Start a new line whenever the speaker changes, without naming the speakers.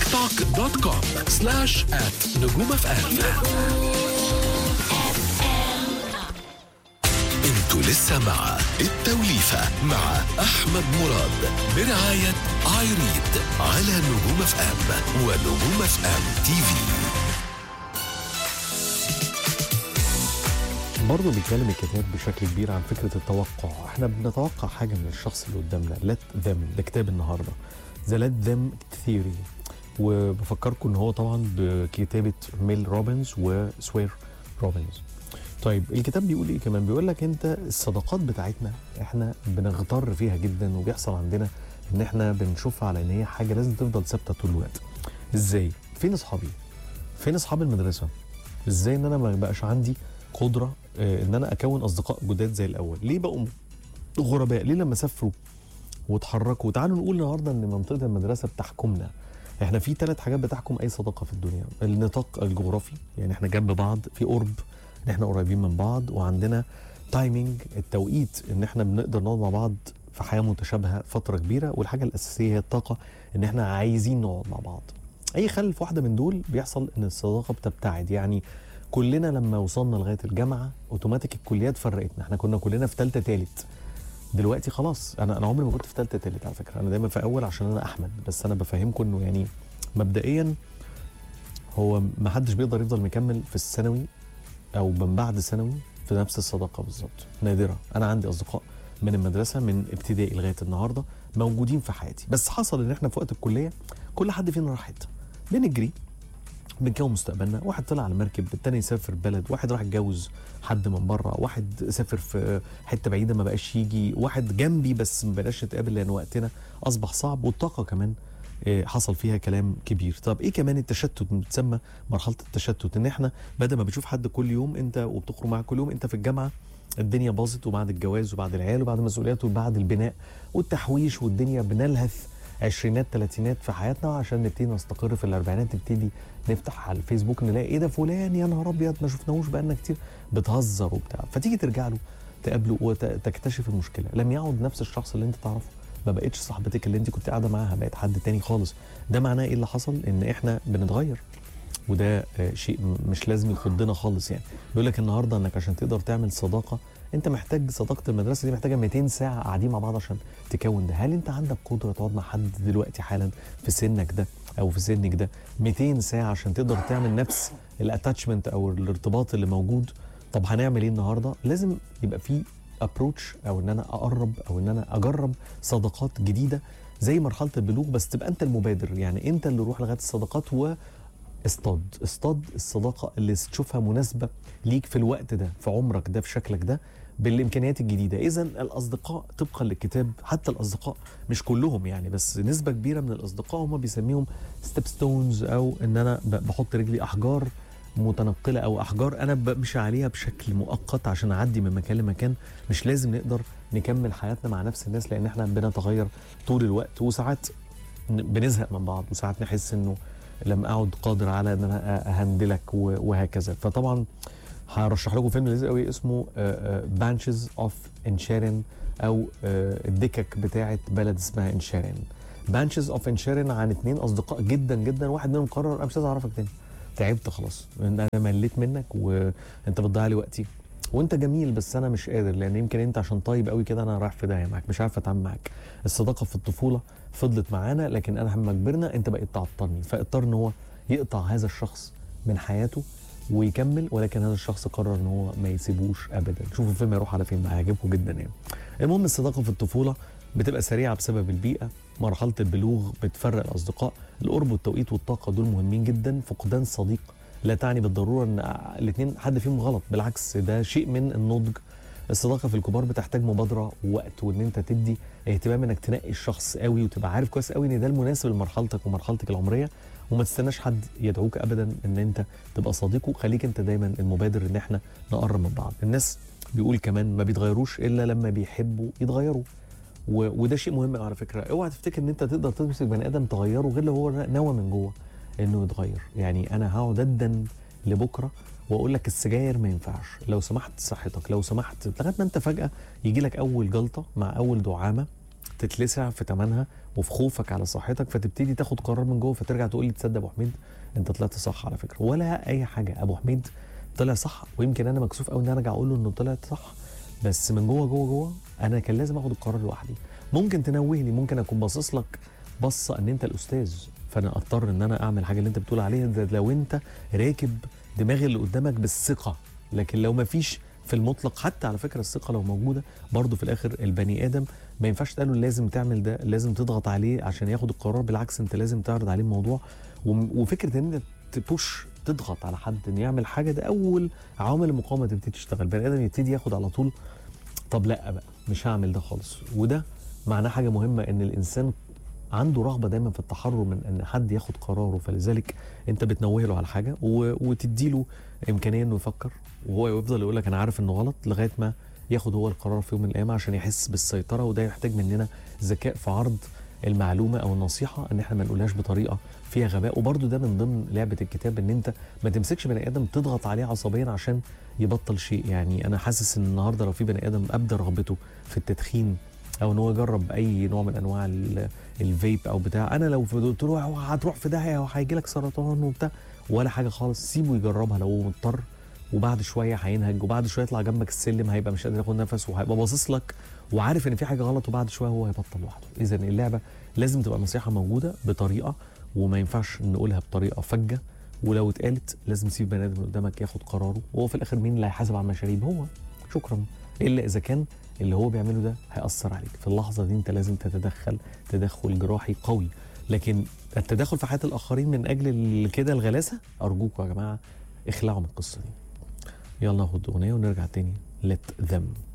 توك دوت كوم سلاش ات نجوم اف ام انتوا لسه مع التوليفة مع أحمد مراد برعاية ايريد على نجوم اف ام ونجوم اف ام تي في
برضه بيتكلم الكتاب بشكل كبير عن فكره التوقع احنا بنتوقع حاجه من الشخص اللي قدامنا let them ده كتاب النهارده ذا let them theory وبفكركم ان هو طبعا بكتابه ميل روبنز وسوير روبنز طيب الكتاب بيقول ايه كمان بيقول لك انت الصداقات بتاعتنا احنا بنغتر فيها جدا وبيحصل عندنا ان احنا بنشوفها على ان هي حاجه لازم تفضل ثابته طول الوقت ازاي فين اصحابي فين اصحاب المدرسه ازاي ان انا ما بقاش عندي قدره آه، ان انا اكون اصدقاء جداد زي الاول ليه بقوا غرباء ليه لما سافروا وتحركوا تعالوا نقول النهارده ان منطقه المدرسه بتحكمنا احنا في ثلاث حاجات بتحكم اي صداقه في الدنيا النطاق الجغرافي يعني احنا جنب بعض في قرب ان احنا قريبين من بعض وعندنا تايمينج التوقيت ان احنا بنقدر نقعد مع بعض في حياه متشابهه فتره كبيره والحاجه الاساسيه هي الطاقه ان احنا عايزين نقعد مع بعض اي خلل في واحده من دول بيحصل ان الصداقه بتبتعد يعني كلنا لما وصلنا لغايه الجامعه اوتوماتيك الكليات فرقتنا احنا كنا كلنا في ثالثه ثالث دلوقتي خلاص انا انا عمري ما كنت في ثالثه ثالث على فكره انا دايما في اول عشان انا احمد بس انا بفهمكم انه يعني مبدئيا هو ما حدش بيقدر يفضل مكمل في الثانوي او من بعد ثانوي في نفس الصداقه بالظبط نادره انا عندي اصدقاء من المدرسه من ابتدائي لغايه النهارده موجودين في حياتي بس حصل ان احنا في وقت الكليه كل حد فينا راح حته بنجري بنكون مستقبلنا واحد طلع على مركب التاني يسافر بلد واحد راح اتجوز حد من بره واحد سافر في حته بعيده ما بقاش يجي واحد جنبي بس ما بقاش نتقابل لان وقتنا اصبح صعب والطاقه كمان آه، حصل فيها كلام كبير طب ايه كمان التشتت بتسمى مرحله التشتت ان احنا بدل ما بتشوف حد كل يوم انت وبتخرج معاه كل يوم انت في الجامعه الدنيا باظت وبعد الجواز وبعد العيال وبعد المسؤوليات وبعد البناء والتحويش والدنيا بنلهث عشرينات تلاتينات في حياتنا عشان نبتدي نستقر في الاربعينات نبتدي نفتح على الفيسبوك نلاقي ايه ده فلان يا نهار ابيض ما شفناهوش بقالنا كتير بتهزر وبتاع فتيجي ترجع له تقابله وتكتشف المشكله لم يعد نفس الشخص اللي انت تعرفه ما بقتش صاحبتك اللي انت كنت قاعده معاها بقت حد تاني خالص ده معناه ايه اللي حصل ان احنا بنتغير وده آه، شيء م- مش لازم يخضنا خالص يعني بيقول لك النهارده انك عشان تقدر تعمل صداقه انت محتاج صداقه المدرسه دي محتاجه 200 ساعه قاعدين مع بعض عشان تكون ده هل انت عندك قدره تقعد مع حد دلوقتي حالا في سنك ده او في سنك ده 200 ساعه عشان تقدر تعمل نفس الاتاتشمنت او الارتباط اللي موجود طب هنعمل ايه النهارده لازم يبقى في ابروتش او ان انا اقرب او ان انا اجرب صداقات جديده زي مرحله البلوغ بس تبقى انت المبادر يعني انت اللي روح لغايه الصداقات و اصطاد اصطاد الصداقه اللي تشوفها مناسبه ليك في الوقت ده في عمرك ده في شكلك ده بالامكانيات الجديده اذا الاصدقاء طبقا للكتاب حتى الاصدقاء مش كلهم يعني بس نسبه كبيره من الاصدقاء هم بيسميهم ستيب ستونز او ان انا ب- بحط رجلي احجار متنقله او احجار انا بمشي عليها بشكل مؤقت عشان اعدي من مكان لمكان مش لازم نقدر نكمل حياتنا مع نفس الناس لان احنا بنتغير طول الوقت وساعات ن- بنزهق من بعض وساعات نحس انه لم اعد قادر على ان انا اهندلك و- وهكذا فطبعا هرشح لكم فيلم لذيذ قوي اسمه بانشز اوف انشارن او آه، الدكك بتاعه بلد اسمها انشارن بانشز اوف انشارن عن اتنين اصدقاء جدا جدا واحد منهم قرر انا مش عايز اعرفك تاني تعبت خلاص انا مليت منك وانت بتضيع لي وقتي وانت جميل بس انا مش قادر لان يمكن انت عشان طيب قوي كده انا رايح في داهيه معاك مش عارف اتعامل معاك الصداقه في الطفوله فضلت معانا لكن انا لما كبرنا انت بقيت تعطلني فاضطر ان هو يقطع هذا الشخص من حياته ويكمل ولكن هذا الشخص قرر ان هو ما يسيبوش ابدا شوفوا الفيلم يروح على فين بقى هيعجبكم جدا يعني المهم الصداقه في الطفوله بتبقى سريعه بسبب البيئه مرحله البلوغ بتفرق الاصدقاء القرب والتوقيت والطاقه دول مهمين جدا فقدان صديق لا تعني بالضروره ان الاثنين حد فيهم غلط بالعكس ده شيء من النضج الصداقه في الكبار بتحتاج مبادره ووقت وان انت تدي اهتمام انك تنقي الشخص قوي وتبقى عارف كويس قوي ان ده المناسب لمرحلتك ومرحلتك العمريه وما تستناش حد يدعوك ابدا ان انت تبقى صديقه خليك انت دايما المبادر ان احنا نقرب من بعض الناس بيقول كمان ما بيتغيروش الا لما بيحبوا يتغيروا و... وده شيء مهم على فكره اوعى تفتكر ان انت تقدر تمسك بني ادم تغيره غير لو هو نوى من جوه انه يتغير يعني انا هقعد ادن لبكره واقول لك السجاير ما ينفعش لو سمحت صحتك لو سمحت لغايه ما انت فجاه يجي لك اول جلطه مع اول دعامه تتلسع في ثمنها وفي خوفك على صحتك فتبتدي تاخد قرار من جوه فترجع تقول لي تصدق ابو حميد انت طلعت صح على فكره ولا اي حاجه ابو حميد طلع صح ويمكن انا مكسوف قوي ان انا ارجع اقول له انه طلع صح بس من جوه جوه جوه انا كان لازم اخد القرار لوحدي ممكن تنوهني ممكن اكون باصص لك بصه ان انت الاستاذ فانا اضطر ان انا اعمل حاجه اللي انت بتقول عليها ده لو انت راكب دماغ اللي قدامك بالثقه لكن لو ما فيش في المطلق حتى على فكره الثقه لو موجوده برضه في الاخر البني ادم ما ينفعش تقول له لازم تعمل ده لازم تضغط عليه عشان ياخد القرار بالعكس انت لازم تعرض عليه الموضوع وم- وفكره ان انت تبوش تضغط على حد انه يعمل حاجه ده اول عوامل المقاومه تبتدي تشتغل البني ادم يبتدي ياخد على طول طب لا بقى مش هعمل ده خالص وده معناه حاجه مهمه ان الانسان عنده رغبه دايما في التحرر من ان حد ياخد قراره فلذلك انت بتنوه له على حاجه وتدي له امكانيه انه يفكر وهو يفضل يقول لك انا عارف انه غلط لغايه ما ياخد هو القرار في يوم من الايام عشان يحس بالسيطره وده يحتاج مننا ذكاء في عرض المعلومه او النصيحه ان احنا ما نقولهاش بطريقه فيها غباء وبرده ده من ضمن لعبه الكتاب ان انت ما تمسكش بني ادم تضغط عليه عصبيا عشان يبطل شيء يعني انا حاسس ان النهارده لو في بني ادم ابدى رغبته في التدخين او ان هو يجرب اي نوع من انواع ال- الفيب او بتاع انا لو قلت له هو هتروح في داهيه وهيجي لك سرطان وبتاع ولا حاجه خالص سيبه يجربها لو هو مضطر وبعد شويه هينهج وبعد شويه يطلع جنبك السلم هيبقى مش قادر ياخد نفس وهيبقى باصص لك وعارف ان في حاجه غلط وبعد شويه هو هيبطل لوحده اذا اللعبه لازم تبقى نصيحه موجوده بطريقه وما ينفعش نقولها بطريقه فجه ولو اتقالت لازم تسيب بني ادم اللي قدامك ياخد قراره وهو في الاخر مين اللي هيحاسب على المشاريب هو شكرا الا اذا كان اللي هو بيعمله ده هيأثر عليك في اللحظه دي انت لازم تتدخل تدخل جراحي قوي لكن التدخل في حياه الاخرين من اجل ال- كده الغلاسه ارجوكم يا جماعه اخلعوا من القصه دي يلا ناخد اغنيه ونرجع تاني let them